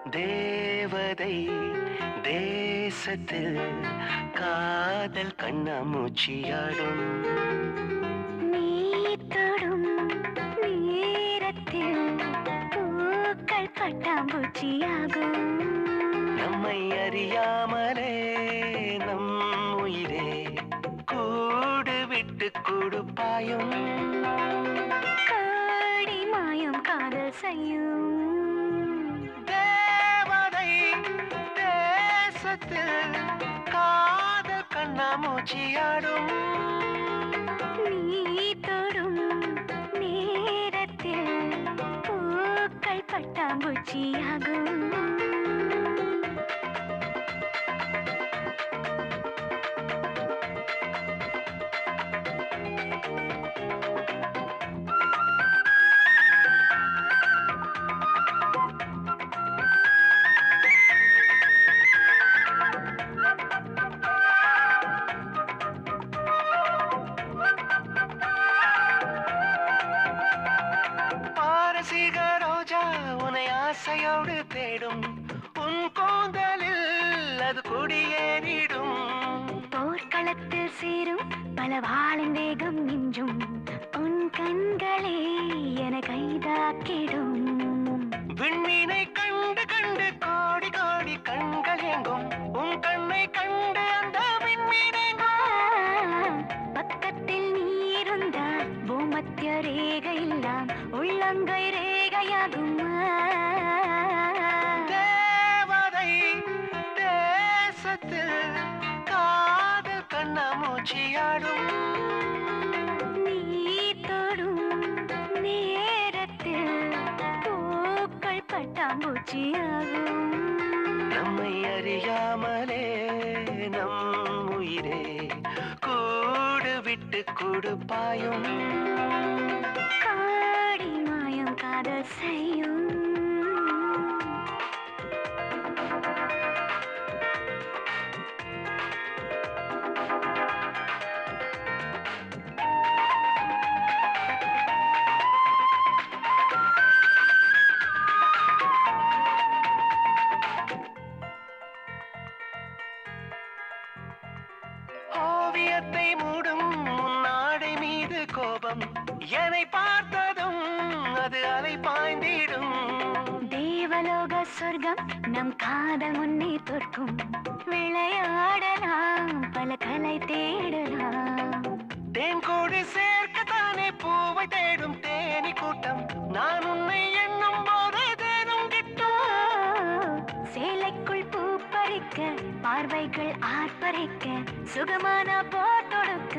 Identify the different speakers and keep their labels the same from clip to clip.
Speaker 1: தேவதை தேசத்தில் காதல் கண்ணாமூச்சியாடும்
Speaker 2: நீ தொடும் நேரத்தில் பூக்கள் பட்டாம்பூச்சியாகும்
Speaker 1: நம்மை அறியாமலே நம் உயிரே கூடு விட்டு கொடுப்பாயும்
Speaker 2: காடி மாயம் காதல் செய்யும்
Speaker 1: தேவதை தேசத்தில் காதல் கண்ணாமூச்சியாடும்
Speaker 2: நீ தொடும் நேரத்தில் பூக்கள் பட்டாம்பூச்சியாகும்
Speaker 1: பாரசீக ரோஜா உன்னை ஆசையோடு தேடும் உன் கூந்தலில் அது குடியேறிடும்
Speaker 2: போர்க்களத்தில் சேரும் பல வாளின் வேகம் மிஞ்சும் உன் கண்களே என கைதாக்கிடும்
Speaker 1: விண்மீனை கண்டு கண்டு கோடி கோடி கண்கள் எங்கும் உன் கண்ணை கண்டு அந்த விண்மீனெங்கும்
Speaker 2: பக்கத்தில் நீ இருந்தால் பூமத்திய ரேகை எல்லாம் உள்ளங்கை ரேகையாகும்
Speaker 1: தேவதை தேசத்தில் காதல் கண்ணாமூச்சியாடும்
Speaker 2: நீ தொடும் நேரத்தில் பூக்கள் பட்டாம்பூச்சியாகும்
Speaker 1: நம்மை அறியாமலே நம் உயிரே கூடு விட்டு கொடுப்பாயும்
Speaker 2: காடி மாயம் காதல் செய்யும்
Speaker 1: ஓவியத்தை மூடும் உன் ஆடை மீது கோபம் என்னை பார்த்ததும் அது அலை பாய்ந்திடும்
Speaker 2: தேவலோக சொர்க்கம் நம் காதல் முன்னே தோற்கும் விளையாடலாம் பல கலை தேடலாம்
Speaker 1: தேன் கோடி சேர்க்கத்தானே பூவை தேடும் தேனி கூட்டம் நான் உன்னை எண்ணும் போதே தேனும் கிட்டும்
Speaker 2: சேலைக்குள் பூ பறிக்க பார்வைகள் ஆர்ப்பரிக்க சுகமான போட்டொடுக்க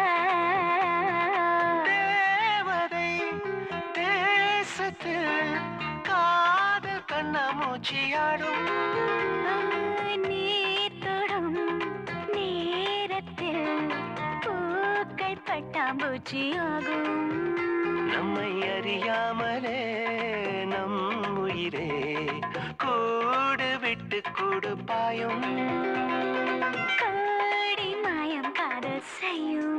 Speaker 1: தேவதை தேசத்தில் காதல் கண்ணாமூச்சியாடும்
Speaker 2: நீ தொடும் நேரத்தில் பூக்கள் பட்டாம்பூச்சியாகும்
Speaker 1: நம்மை அறியாமலே நம் உயிரே கூடு விட்டு கொடுப்பாயும்
Speaker 2: காடி மாயம் காதல் செய்யும்